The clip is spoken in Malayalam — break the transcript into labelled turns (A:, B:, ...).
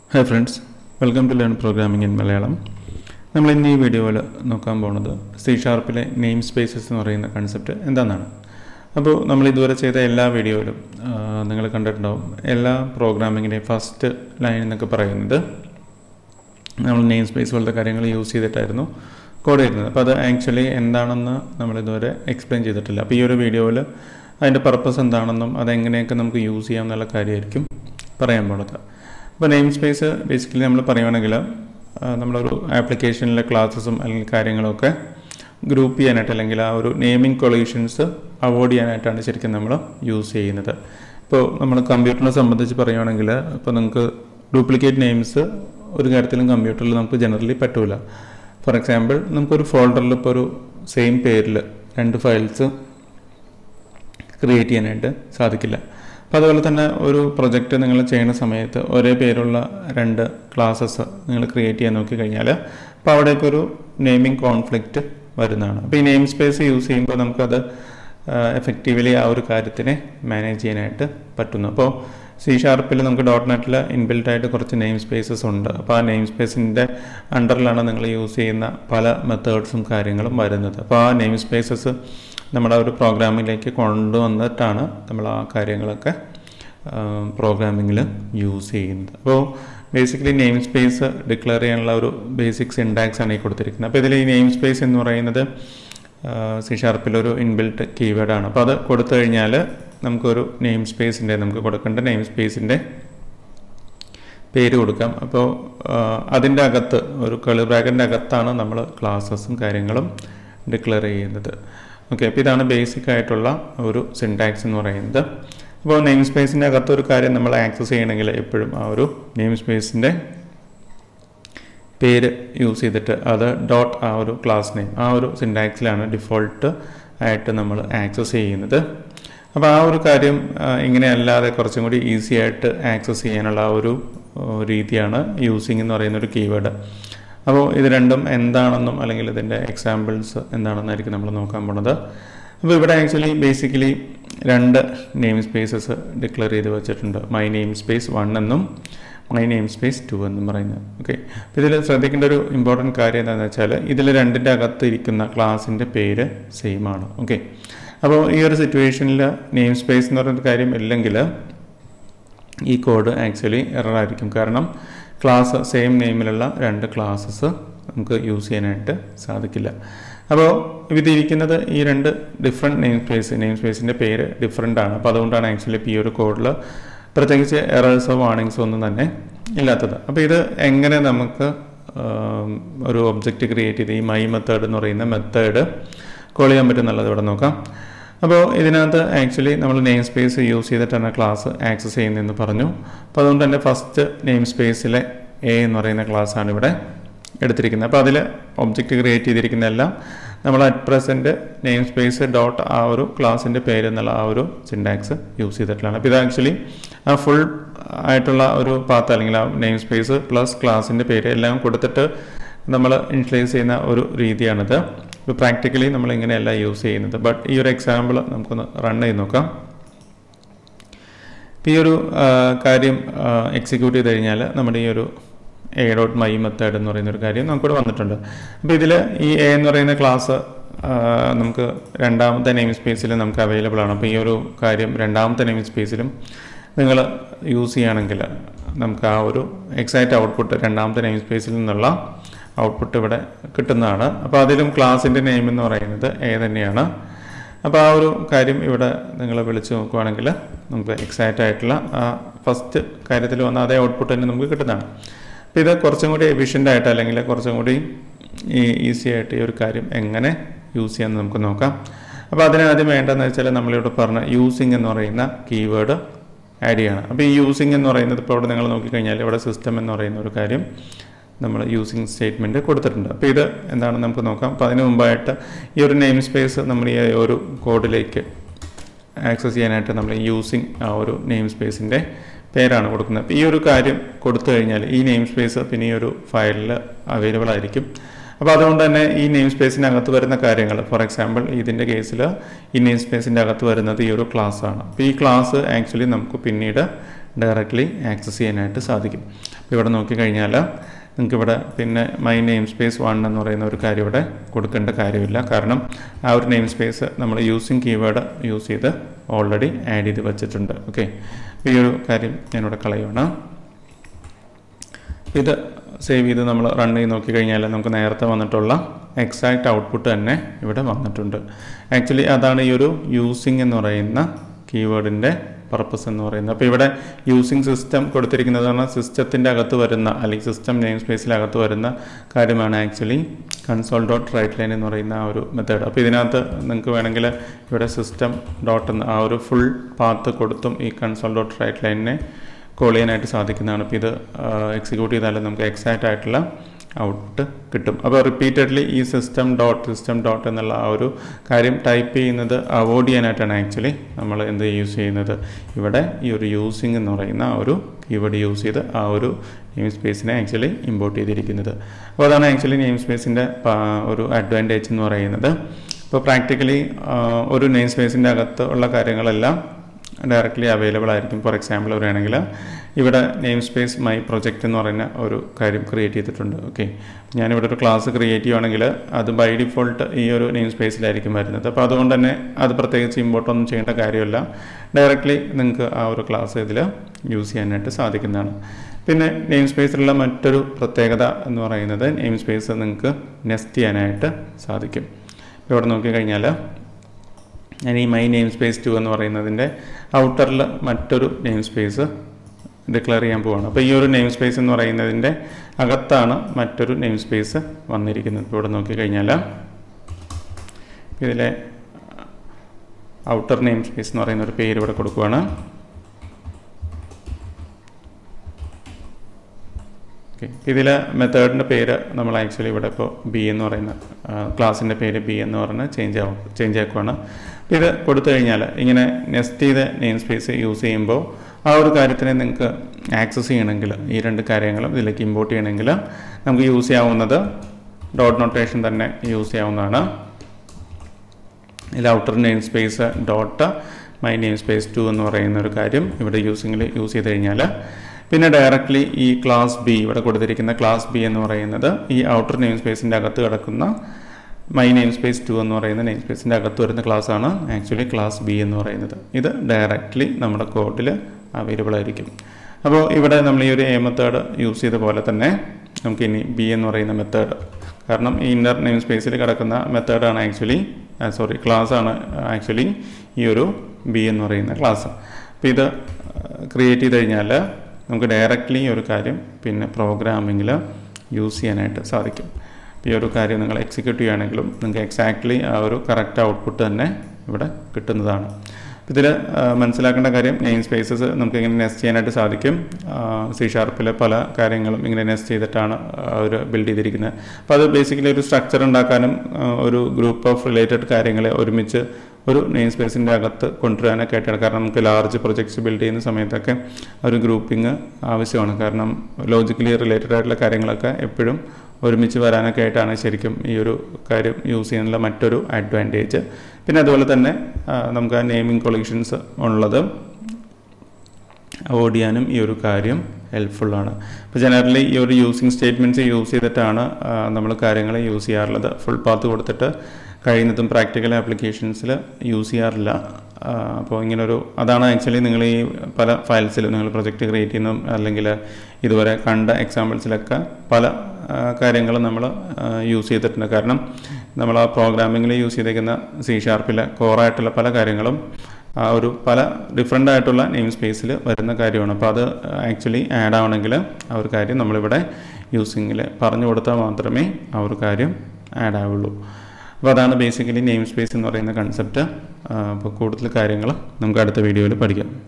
A: hi friends welcome to learn programming in Malayalam നമ്മൾ ഇന്ന് ഈ വീഡിയോയിൽ നോക്കാൻ പോകുന്നത് സി ഷാർപ്പിലെ നെയിം സ്പേസസ് എന്ന് പറയുന്ന കൺസെപ്റ്റ് എന്താണെന്നാണ് അപ്പോൾ നമ്മൾ ഇതുവരെ ചെയ്ത എല്ലാ വീഡിയോയിലും നിങ്ങൾ കണ്ടിട്ടുണ്ടാവും എല്ലാ പ്രോഗ്രാമിങ്ങിൻ്റെയും ഫസ്റ്റ് ലൈൻ എന്നൊക്കെ പറയുന്നത് നമ്മൾ നെയിം സ്പേസ് പോലത്തെ കാര്യങ്ങൾ യൂസ് ചെയ്തിട്ടായിരുന്നു കോഡ് ചെയ്യുന്നത് അപ്പോൾ അത് ആക്ച്വലി എന്താണെന്ന് നമ്മൾ ഇതുവരെ എക്സ്പ്ലെയിൻ ചെയ്തിട്ടില്ല അപ്പോൾ ഈ ഒരു വീഡിയോയിൽ അതിൻ്റെ പർപ്പസ് എന്താണെന്നും അതെങ്ങനെയൊക്കെ നമുക്ക് യൂസ് ചെയ്യാം എന്നുള്ള കാര്യമായിരിക്കും പറയാൻ പോകുന്നത് അപ്പോൾ നെയിം സ്പേസ് ബേസിക്കലി നമ്മൾ പറയുകയാണെങ്കിൽ ആ, നമ്മളൊരു ആപ്ലിക്കേഷനിലെ ക്ലാസ്സസും അല്ലെങ്കിൽ കാര്യങ്ങളൊക്കെ ഗ്രൂപ്പ് ചെയ്യാനായിട്ട് അല്ലെങ്കിൽ ആ ഒരു നെയിമിംഗ് കൊളീഷൻസ് അവോയ്ഡ് ചെയ്യാനായിട്ടാണ് ശരിക്കും നമ്മൾ യൂസ് ചെയ്യുന്നത് ഇപ്പോൾ നമ്മൾ കമ്പ്യൂട്ടറിനെ സംബന്ധിച്ച് പറയുകയാണെങ്കിൽ ഇപ്പോൾ നിങ്ങൾക്ക് ഡ്യൂപ്ലിക്കേറ്റ് നെയിംസ് ഒരു കാര്യത്തിലും കമ്പ്യൂട്ടറിൽ നമുക്ക് ജനറലി പറ്റൂല ഫോർ എക്സാമ്പിൾ നമുക്കൊരു ഫോൾഡറിൽ ഇപ്പോൾ ഒരു സെയിം പേരിൽ രണ്ട് ഫയൽസ് ക്രിയേറ്റ് ചെയ്യാനായിട്ട് സാധിക്കില്ല അപ്പോൾ അതുപോലെ തന്നെ ഒരു പ്രൊജക്റ്റ് നിങ്ങൾ ചെയ്യുന്ന സമയത്ത് ഒരേ പേരുള്ള രണ്ട് ക്ലാസ്സസ് നിങ്ങൾ ക്രിയേറ്റ് ചെയ്യാൻ നോക്കിക്കഴിഞ്ഞാൽ അപ്പോൾ അവിടേക്ക് ഒരു നെയിമിംഗ് കോൺഫ്ലിക്റ്റ് വരുന്നതാണ് അപ്പോൾ ഈ നെയിം സ്പേസ് യൂസ് ചെയ്യുമ്പോൾ നമുക്കത് എഫക്റ്റീവ്ലി ആ ഒരു കാര്യത്തിനെ മാനേജ് ചെയ്യാനായിട്ട് പറ്റുന്നു അപ്പോൾ സി ഷാർപ്പിൽ നമുക്ക് ഡോട്ട് നെറ്റിൽ ഇൻബിൽറ്റ് ആയിട്ട് കുറച്ച് നെയിം സ്പേസസ് ഉണ്ട് അപ്പോൾ ആ നെയിം സ്പേസിൻ്റെ അണ്ടറിലാണ് നിങ്ങൾ യൂസ് ചെയ്യുന്ന പല മെത്തേഡ്സും കാര്യങ്ങളും വരുന്നത് അപ്പോൾ ആ നെയിം സ്പേസസ് നമ്മുടെ ഒരു പ്രോഗ്രാമിലേക്ക് കൊണ്ടുവന്നിട്ടാണ് നമ്മൾ ആ കാര്യങ്ങളൊക്കെ പ്രോഗ്രാമിങ്ങിൽ യൂസ് ചെയ്യുന്നത് അപ്പോൾ ബേസിക്കലി നെയിം സ്പേസ് ഡിക്ലെയർ ചെയ്യാനുള്ള ഒരു ബേസിക് സിൻടാക്സ് ആണ് ഈ കൊടുത്തിരിക്കുന്നത് അപ്പോൾ ഇതിൽ ഈ നെയിം സ്പേസ് എന്ന് പറയുന്നത് സി ഷാർപ്പിലൊരു ഇൻബിൽറ്റ് കീവേഡാണ് അപ്പോൾ അത് കൊടുത്തു കഴിഞ്ഞാൽ നമുക്കൊരു നെയിം സ്പേസിൻ്റെ നമുക്ക് കൊടുക്കേണ്ട നെയിം സ്പേസിൻ്റെ പേര് കൊടുക്കാം അപ്പോൾ അതിൻ്റെ അകത്ത് ഒരു കളി ബ്രാക്കറ്റിൻ്റെ അകത്താണ് നമ്മൾ ക്ലാസ്സസും കാര്യങ്ങളും ഡിക്ലെയർ ചെയ്യുന്നത് ഓക്കെ അപ്പോൾ ഇതാണ് ബേസിക് ആയിട്ടുള്ള ഒരു സിൻടാക്സ് എന്ന് പറയുന്നത് അപ്പോൾ നെയിം സ്പേസിൻ്റെ അകത്ത് ഒരു കാര്യം നമ്മൾ ആക്സസ് ചെയ്യണമെങ്കിൽ എപ്പോഴും ആ ഒരു നെയിം സ്പേസിൻ്റെ പേര് യൂസ് ചെയ്തിട്ട് അത് ഡോട്ട് ആ ഒരു ക്ലാസ് നെയിം ആ ഒരു സിൻടാക്സിലാണ് ഡിഫോൾട്ട് ആയിട്ട് നമ്മൾ ആക്സസ് ചെയ്യുന്നത് അപ്പോൾ ആ ഒരു കാര്യം ആ, ഇങ്ങനെയല്ലാതെ കുറച്ചും കൂടി ഈസി ആയിട്ട് ആക്സസ് ചെയ്യാനുള്ള ആ ഒരു ആ, രീതിയാണ് യൂസിങ് എന്ന് പറയുന്ന ഒരു കീവേഡ് അപ്പോൾ ഇത് രണ്ടും എന്താണെന്നും അല്ലെങ്കിൽ ഇതിൻ്റെ എക്സാമ്പിൾസ് എന്താണെന്നായിരിക്കും നമ്മൾ നോക്കാൻ പോണത് അപ്പോൾ ഇവിടെ ആക്ച്വലി ബേസിക്കലി രണ്ട് നെയിം സ്പേസസ് ഡിക്ലെയർ ചെയ്ത് വെച്ചിട്ടുണ്ട് മൈ നെയിം സ്പേസ് വൺ എന്നും മൈ നെയിം സ്പേസ് ടു എന്നും പറയുന്നത് ഓക്കെ അപ്പോൾ ഇതിൽ ശ്രദ്ധിക്കേണ്ട ഒരു ഇമ്പോർട്ടൻറ്റ് കാര്യം എന്താണെന്ന് വെച്ചാൽ ഇതിൽ രണ്ടിൻ്റെ അകത്ത് ഇരിക്കുന്ന ക്ലാസിൻ്റെ പേര് സെയിം ആണ് ഓക്കെ അപ്പോൾ ഈ ഒരു സിറ്റുവേഷനിൽ നെയിം സ്പേസ് എന്ന് പറയുന്ന കാര്യം ഇല്ലെങ്കിൽ ഈ കോഡ് ആക്ച്വലി എറർ ആയിരിക്കും കാരണം ക്ലാസ് സെയിം നെയിമിലുള്ള രണ്ട് ക്ലാസ്സസ് നമുക്ക് യൂസ് ചെയ്യാനായിട്ട് സാധിക്കില്ല അപ്പോൾ ഇതിരിക്കുന്നത് ഈ രണ്ട് ഡിഫറെൻറ്റ് നെയിം സ്പേസ് നെയിം സ്പേസിൻ്റെ പേര് ഡിഫറെൻ്റ് ആണ് അപ്പോൾ അതുകൊണ്ടാണ് ആക്ച്വലി ഇപ്പോൾ ഈ ഒരു കോഡിൽ പ്രത്യേകിച്ച് എറേഴ്സോ വാർണിങ്സോ ഒന്നും തന്നെ ഇല്ലാത്തത് അപ്പോൾ ഇത് എങ്ങനെ നമുക്ക് ആം, ഒരു ഒബ്ജക്റ്റ് ക്രിയേറ്റ് ചെയ്ത് ഈ മൈ മെത്തേഡ് എന്ന് പറയുന്ന മെത്തേഡ് കോൾ ചെയ്യാൻ പറ്റുന്നുള്ളത് ഇവിടെ നോക്കാം അപ്പോൾ ഇതിനകത്ത് ആക്ച്വലി നമ്മൾ നെയിം സ്പേസ് യൂസ് ചെയ്തിട്ടാണ് ക്ലാസ് ആക്സസ് ചെയ്യുന്നതെന്ന് പറഞ്ഞു അപ്പോൾ അതുകൊണ്ട് തന്നെ ഫസ്റ്റ് നെയിം സ്പേസിലെ എ എന്ന് പറയുന്ന ക്ലാസ്സാണ് ഇവിടെ എടുത്തിരിക്കുന്നത് അപ്പോൾ അതിൽ ഒബ്ജക്റ്റ് ക്രിയേറ്റ് ചെയ്തിരിക്കുന്ന എല്ലാം നമ്മൾ at present namespace dot ആ ഒരു ക്ലാസ്സിൻ്റെ പേര് എന്നുള്ള ആ ഒരു സിൻടാക്സ് യൂസ് ചെയ്തിട്ടുള്ളതാണ് അപ്പോൾ ഇത് ആക്ച്വലി ആ ഫുൾ ആയിട്ടുള്ള ഒരു പാത്ത് അല്ലെങ്കിൽ ആ നെയിം സ്പേസ് പ്ലസ് ക്ലാസ്സിൻ്റെ പേര് എല്ലാം കൊടുത്തിട്ട് നമ്മൾ ഇൻഫ്ലുവൻസ് ചെയ്യുന്ന ഒരു രീതിയാണിത് ഇപ്പോൾ പ്രാക്ടിക്കലി നമ്മൾ ഇങ്ങനെയല്ല യൂസ് ചെയ്യുന്നത് ബട്ട് ഈ ഒരു എക്സാമ്പിൾ നമുക്കൊന്ന് റൺ ചെയ്ത് നോക്കാം ഇപ്പോൾ ഈ ഒരു ആ, കാര്യം എക്സിക്യൂട്ട് ചെയ്ത് കഴിഞ്ഞാൽ നമ്മുടെ ഈ ഒരു എ ഡോട്ട് മൈ മെത്തേഡ് എന്ന് പറയുന്ന ഒരു കാര്യം നമുക്കിവിടെ വന്നിട്ടുണ്ട് അപ്പോൾ ഇതിൽ ഈ എ എന്ന് പറയുന്ന ക്ലാസ് നമുക്ക് രണ്ടാമത്തെ നെയിം സ്പേസിൽ നമുക്ക് അവൈലബിൾ ആണ് അപ്പോൾ ഈ ഒരു കാര്യം രണ്ടാമത്തെ നെയിം സ്പേസിലും നിങ്ങൾ യൂസ് ചെയ്യുകയാണെങ്കിൽ നമുക്ക് ആ ഒരു എക്സാക്റ്റ് ഔട്ട്പുട്ട് രണ്ടാമത്തെ നെയിം സ്പേസിൽ നിന്നുള്ള ഔട്ട്പുട്ട് ഇവിടെ കിട്ടുന്നതാണ് അപ്പോൾ അതിലും ക്ലാസിൻ്റെ നെയിം എന്ന് പറയുന്നത് എ തന്നെയാണ് അപ്പോൾ ആ ഒരു കാര്യം ഇവിടെ നിങ്ങൾ വിളിച്ച് നോക്കുവാണെങ്കിൽ നമുക്ക് എക്സാക്റ്റ് ആയിട്ടുള്ള ആ ഫസ്റ്റ് കാര്യത്തിൽ വന്ന അതേ ഔട്ട്പുട്ട് തന്നെ നമുക്ക് കിട്ടുന്നതാണ് അപ്പോൾ ഇത് കുറച്ചും കൂടി എഫിഷ്യൻ്റ് ആയിട്ട് അല്ലെങ്കിൽ കുറച്ചും കൂടി ഈ ഈസി ആയിട്ട് ഈ ഒരു കാര്യം എങ്ങനെ യൂസ് ചെയ്യാമെന്ന് നമുക്ക് നോക്കാം അപ്പോൾ അതിനാദ്യം വേണ്ടതെന്ന് വെച്ചാൽ നമ്മളിവിടെ പറഞ്ഞ യൂസിങ് എന്ന് പറയുന്ന കീവേഡ് ആഡ് ചെയ്യണം അപ്പോൾ ഈ യൂസിങ് എന്ന് പറയുന്നത് ഇപ്പോൾ ഇവിടെ നിങ്ങൾ നോക്കിക്കഴിഞ്ഞാൽ ഇവിടെ സിസ്റ്റം എന്ന് പറയുന്ന ഒരു കാര്യം നമ്മൾ യൂസിങ് സ്റ്റേറ്റ്മെൻറ്റ് കൊടുത്തിട്ടുണ്ട് അപ്പോൾ ഇത് എന്താണെന്ന് നമുക്ക് നോക്കാം അപ്പോൾ അതിന് മുമ്പായിട്ട് ഈ ഒരു നെയിം സ്പേസ് നമ്മൾ ഈ ഒരു കോഡിലേക്ക് ആക്സസ് ചെയ്യാനായിട്ട് നമ്മൾ യൂസിങ് ആ ഒരു നെയിം സ്പേസിൻ്റെ പേരാണ് കൊടുക്കുന്നത് അപ്പോൾ ഈ ഒരു കാര്യം കൊടുത്തു കഴിഞ്ഞാൽ ഈ നെയിം സ്പേസ് പിന്നെ ഈ ഒരു ഫയലിൽ അവൈലബിൾ ആയിരിക്കും അപ്പോൾ അതുകൊണ്ട് തന്നെ ഈ നെയിം സ്പേസിനകത്ത് വരുന്ന കാര്യങ്ങൾ ഫോർ എക്സാമ്പിൾ ഇതിൻ്റെ കേസിൽ ഈ നെയിം സ്പേസിൻ്റെ അകത്ത് വരുന്നത് ഈ ഒരു ക്ലാസ് ആണ് അപ്പോൾ ഈ ക്ലാസ് ആക്ച്വലി നമുക്ക് പിന്നീട് ഡയറക്റ്റ്ലി ആക്സസ് ചെയ്യാനായിട്ട് സാധിക്കും അപ്പോൾ ഇവിടെ നോക്കിക്കഴിഞ്ഞാൽ നിങ്ങൾക്ക് ഇവിടെ പിന്നെ മൈ നെയിം സ്പേസ് വൺ എന്ന് പറയുന്ന ഒരു കാര്യം ഇവിടെ കൊടുക്കേണ്ട കാര്യമില്ല കാരണം ആ ഒരു നെയിം സ്പേസ് നമ്മൾ യൂസിങ് കീവേഡ് യൂസ് ചെയ്ത് ഓൾറെഡി ആഡ് ചെയ്ത് വെച്ചിട്ടുണ്ട് ഓക്കെ അപ്പോൾ ഈ ഒരു കാര്യം ഞാനിവിടെ കളയുകയാണ് ഇത് സേവ് ചെയ്ത് നമ്മൾ റൺ ചെയ്ത് നോക്കിക്കഴിഞ്ഞാൽ നമുക്ക് നേരത്തെ വന്നിട്ടുള്ള എക്സാക്റ്റ് ഔട്ട്പുട്ട് തന്നെ ഇവിടെ വന്നിട്ടുണ്ട് ആക്ച്വലി അതാണ് ഈ ഒരു യൂസിങ് എന്ന് പറയുന്ന കീവേഡിൻ്റെ പർപ്പസ് എന്ന് പറയുന്നത് അപ്പോൾ ഇവിടെ യൂസിങ് സിസ്റ്റം കൊടുത്തിരിക്കുന്നത് പറഞ്ഞാൽ സിസ്റ്റത്തിൻ്റെ അകത്ത് വരുന്ന അല്ലെങ്കിൽ സിസ്റ്റം നെയിം സ്പേസിലകത്ത് വരുന്ന കാര്യമാണ് actually console dot write line എന്ന് പറയുന്ന ആ ഒരു മെത്തേഡ് അപ്പോൾ ഇതിനകത്ത് നിങ്ങൾക്ക് വേണമെങ്കിൽ ഇവിടെ സിസ്റ്റം ഡോട്ട് എന്ന ആ ഒരു ഫുൾ പാത്ത് കൊടുത്തും ഈ കൺസോൾ ഡോട്ട് റൈറ്റ് ലൈനിനെ കോൾ ചെയ്യാനായിട്ട് സാധിക്കുന്നതാണ് അപ്പോൾ ഇത് എക്സിക്യൂട്ട് ചെയ്താലും നമുക്ക് എക്സാക്റ്റ് ആയിട്ടുള്ള ഔട്ട്പുട്ട് കിട്ടും അപ്പോൾ റിപ്പീറ്റഡ്ലി ഈ സിസ്റ്റം ഡോട്ട് സിസ്റ്റം ഡോട്ട് എന്നുള്ള ആ ഒരു കാര്യം ടൈപ്പ് ചെയ്യുന്നത് അവോയ്ഡ് ചെയ്യാനായിട്ടാണ് ആക്ച്വലി നമ്മൾ എന്ത് യൂസ് ചെയ്യുന്നത് ഇവിടെ ഈ ഒരു യൂസിങ് എന്ന് പറയുന്ന ആ ഒരു കീവേഡ് യൂസ് ചെയ്ത് ആ ഒരു നെയിം സ്പേസിനെ ആക്ച്വലി ഇമ്പോർട്ട് ചെയ്തിരിക്കുന്നത് അപ്പോൾ അതാണ് ആക്ച്വലി നെയിം സ്പേസിൻ്റെ ഒരു അഡ്വാൻറ്റേജ് എന്ന് പറയുന്നത് ഇപ്പോൾ പ്രാക്ടിക്കലി ഒരു നെയിം സ്പേസിൻ്റെ അകത്ത് ഉള്ള കാര്യങ്ങളെല്ലാം ഡയറക്റ്റ്ലി അവൈലബിൾ ആയിരിക്കും ഫോർ എക്സാമ്പിൾ പറയുകയാണെങ്കിൽ ഇവിടെ നെയിം സ്പേസ് മൈ പ്രൊജക്റ്റ് എന്ന് പറയുന്ന ഒരു കാര്യം ക്രിയേറ്റ് ചെയ്തിട്ടുണ്ട് ഓക്കെ ഞാനിവിടെ ഒരു ക്ലാസ് ക്രിയേറ്റ് ചെയ്യുവാണെങ്കിൽ അത് ബൈ ഡിഫോൾട്ട് ഈ ഒരു നെയിം സ്പേസിലായിരിക്കും വരുന്നത് അപ്പോൾ അതുകൊണ്ട് തന്നെ അത് പ്രത്യേകിച്ച് ഇമ്പോർട്ട് ഒന്നും ചെയ്യേണ്ട കാര്യമില്ല ഡയറക്റ്റ്ലി നിങ്ങൾക്ക് ആ ഒരു ക്ലാസ് ഇതിൽ യൂസ് ചെയ്യാനായിട്ട് സാധിക്കുന്നതാണ് പിന്നെ നെയിം സ്പേസിലുള്ള മറ്റൊരു പ്രത്യേകത എന്ന് പറയുന്നത് നെയിം സ്പേസ് നിങ്ങൾക്ക് നെസ്റ്റ് ചെയ്യാനായിട്ട് സാധിക്കും ഇവിടെ നോക്കിക്കഴിഞ്ഞാൽ ഞാൻ ഈ മൈ നെയിം സ്പേസ് ടു എന്ന് പറയുന്നതിൻ്റെ ഔട്ടറിൽ മറ്റൊരു നെയിം സ്പേസ് ഡിക്ലെയർ ചെയ്യാൻ പോവാണ് അപ്പോൾ ഈ ഒരു നെയിം സ്പേസ് എന്ന് പറയുന്നതിൻ്റെ അകത്താണ് മറ്റൊരു നെയിം സ്പേസ് വന്നിരിക്കുന്നത് ഇപ്പോൾ ഇവിടെ നോക്കിക്കഴിഞ്ഞാൽ ഇതിലെ ഔട്ടർ നെയിം സ്പേസ് എന്ന് പറയുന്ന ഒരു പേര് ഇവിടെ കൊടുക്കുകയാണ് ഓക്കെ ഇതിലെ മെത്തേഡിൻ്റെ പേര് നമ്മൾ ആക്ച്വലി ഇവിടെ ഇപ്പോൾ ബി എന്ന് പറയുന്ന ക്ലാസ്സിൻ്റെ പേര് ബി എന്ന് പറഞ്ഞ് ചേഞ്ച് ആവും ചേഞ്ച് ആക്കുവാണ് ഇത് കൊടുത്തു കഴിഞ്ഞാൽ ഇങ്ങനെ നെസ്റ്റ് ചെയ്ത നെയിം സ്പേസ് യൂസ് ചെയ്യുമ്പോൾ ആ ഒരു കാര്യത്തിനെ നിങ്ങൾക്ക് ആക്സസ് ചെയ്യണമെങ്കിൽ ഈ രണ്ട് കാര്യങ്ങളും ഇതിലേക്ക് ഇമ്പോർട്ട് ചെയ്യണമെങ്കിൽ നമുക്ക് യൂസ് ചെയ്യാവുന്നത് ഡോട്ട് നൊട്ടേഷൻ തന്നെ യൂസ് ചെയ്യാവുന്നതാണ് ഇതിൽ outer namespace dot my namespace two എന്ന് പറയുന്ന ഒരു കാര്യം ഇവിടെ യൂസിങ്ങിൽ യൂസ് ചെയ്ത് കഴിഞ്ഞാൽ പിന്നെ ഡയറക്റ്റ്ലി ഈ ക്ലാസ് ബി ഇവിടെ കൊടുത്തിരിക്കുന്ന ക്ലാസ് ബി എന്ന് പറയുന്നത് ഈ ഔട്ടർ നെയിം സ്പേസിൻ്റെ അകത്ത് കിടക്കുന്ന മൈ നെയിം സ്പേസ് ടു എന്ന് പറയുന്ന നെയിം സ്പേസിൻ്റെ അകത്ത് വരുന്ന ക്ലാസ് ആണ് ആക്ച്വലി ക്ലാസ് ബി എന്ന് പറയുന്നത് ഇത് ഡയറക്റ്റ്ലി നമ്മുടെ കോഡിൽ അവൈലബിൾ ആയിരിക്കും അപ്പോൾ ഇവിടെ നമ്മൾ ഈ ഒരു എ മെത്തേഡ് യൂസ് ചെയ്ത പോലെ തന്നെ നമുക്ക് ഇനി ബി എന്ന് പറയുന്ന മെത്തേഡ് കാരണം ഈ ഇന്നർ നെയിം സ്പേസിൽ കിടക്കുന്ന മെത്തേഡാണ് ആക്ച്വലി സോറി ക്ലാസ് ആണ് ആക്ച്വലി ഈ ഒരു ബി എന്ന് പറയുന്ന ക്ലാസ് അപ്പോൾ ഇത് ക്രിയേറ്റ് ചെയ്ത് കഴിഞ്ഞാൽ നമുക്ക് ഡയറക്റ്റ്ലി ഈ ഒരു കാര്യം പിന്നെ പ്രോഗ്രാമിങ്ങിൽ യൂസ് ചെയ്യാനായിട്ട് സാധിക്കും ഈ ഒരു കാര്യം നിങ്ങൾ എക്സിക്യൂട്ട് ചെയ്യുകയാണെങ്കിലും നിങ്ങൾക്ക് എക്സാക്ട്ലി ആ ഒരു കറക്റ്റ് ഔട്ട്പുട്ട് തന്നെ ഇവിടെ കിട്ടുന്നതാണ് ഇതിൽ മനസ്സിലാക്കേണ്ട കാര്യം നെയിം സ്പേസസ് നമുക്ക് ഇങ്ങനെ നെസ്റ്റ് ചെയ്യാനായിട്ട് സാധിക്കും സി ഷാർപ്പിലെ പല കാര്യങ്ങളും ഇങ്ങനെ നെസ്റ്റ് ചെയ്തിട്ടാണ് അവർ ബിൽഡ് ചെയ്തിരിക്കുന്നത് അപ്പോൾ അത് ബേസിക്കലി ഒരു സ്ട്രക്ചർ ഉണ്ടാക്കാനും ഒരു ഗ്രൂപ്പ് ഓഫ് റിലേറ്റഡ് കാര്യങ്ങളെ ഒരുമിച്ച് ഒരു നെയിം സ്പേസിൻ്റെ അകത്ത് കൊണ്ടുവരാനൊക്കെ ആയിട്ടാണ് കാരണം നമുക്ക് ലാർജ് പ്രൊജക്ട്സ് ബിൽഡ് ചെയ്യുന്ന സമയത്തൊക്കെ ഒരു ഗ്രൂപ്പിംഗ് ആവശ്യമാണ് കാരണം ലോജിക്കലി റിലേറ്റഡ് ആയിട്ടുള്ള കാര്യങ്ങളൊക്കെ എപ്പോഴും ഒരുമിച്ച് വരാനൊക്കെ ആയിട്ടാണ് ശരിക്കും ഈ ഒരു കാര്യം യൂസ് ചെയ്യാനുള്ള മറ്റൊരു അഡ്വാൻറ്റേജ് പിന്നെ അതുപോലെ തന്നെ നമുക്ക് ആ നെയിമിംഗ് കൊളീഷൻസ് ഉള്ളത് അവോയ്ഡ് ചെയ്യാനും ഈ ഒരു കാര്യം ഹെൽപ്ഫുള്ളാണ് ഇപ്പോൾ ജനറലി ഈ ഒരു യൂസിങ് സ്റ്റേറ്റ്മെൻറ്റ്സ് യൂസ് ചെയ്തിട്ടാണ് നമ്മൾ കാര്യങ്ങൾ യൂസ് ചെയ്യാറുള്ളത് ഫുൾ പാത്ത് കൊടുത്തിട്ട് കഴിയുന്നതും പ്രാക്ടിക്കൽ ആപ്ലിക്കേഷൻസിൽ യൂസ് ചെയ്യാറില്ല അപ്പോൾ ഇങ്ങനൊരു അതാണ് ആക്ച്വലി നിങ്ങൾ ഈ പല ഫയൽസിലും നിങ്ങൾ പ്രൊജക്റ്റ് ക്രിയേറ്റ് ചെയ്യുന്ന അല്ലെങ്കിൽ ഇതുവരെ കണ്ട എക്സാമ്പിൾസിലൊക്കെ പല കാര്യങ്ങളും നമ്മൾ യൂസ് ചെയ്തിട്ടുണ്ട് കാരണം നമ്മൾ ആ പ്രോഗ്രാമിങ്ങിൽ യൂസ് ചെയ്തേക്കുന്ന സി ഷാർപ്പിലെ കോറായിട്ടുള്ള പല കാര്യങ്ങളും ആ ഒരു പല ഡിഫറെൻ്റ് ആയിട്ടുള്ള നെയിം സ്പേസിൽ വരുന്ന കാര്യമാണ് അപ്പോൾ അത് ആക്ച്വലി ആഡ് ആവണമെങ്കിൽ ആ ഒരു കാര്യം നമ്മളിവിടെ യൂസിങ്ങിൽ പറഞ്ഞു കൊടുത്താൽ മാത്രമേ ആ ഒരു കാര്യം ആഡ് ആവുള്ളൂ അപ്പോൾ അതാണ് ബേസിക്കലി നെയിം സ്പേസ് എന്ന് പറയുന്ന കൺസെപ്റ്റ് അപ്പോൾ കൂടുതൽ കാര്യങ്ങൾ നമുക്ക് അടുത്ത വീഡിയോയിൽ പഠിക്കാം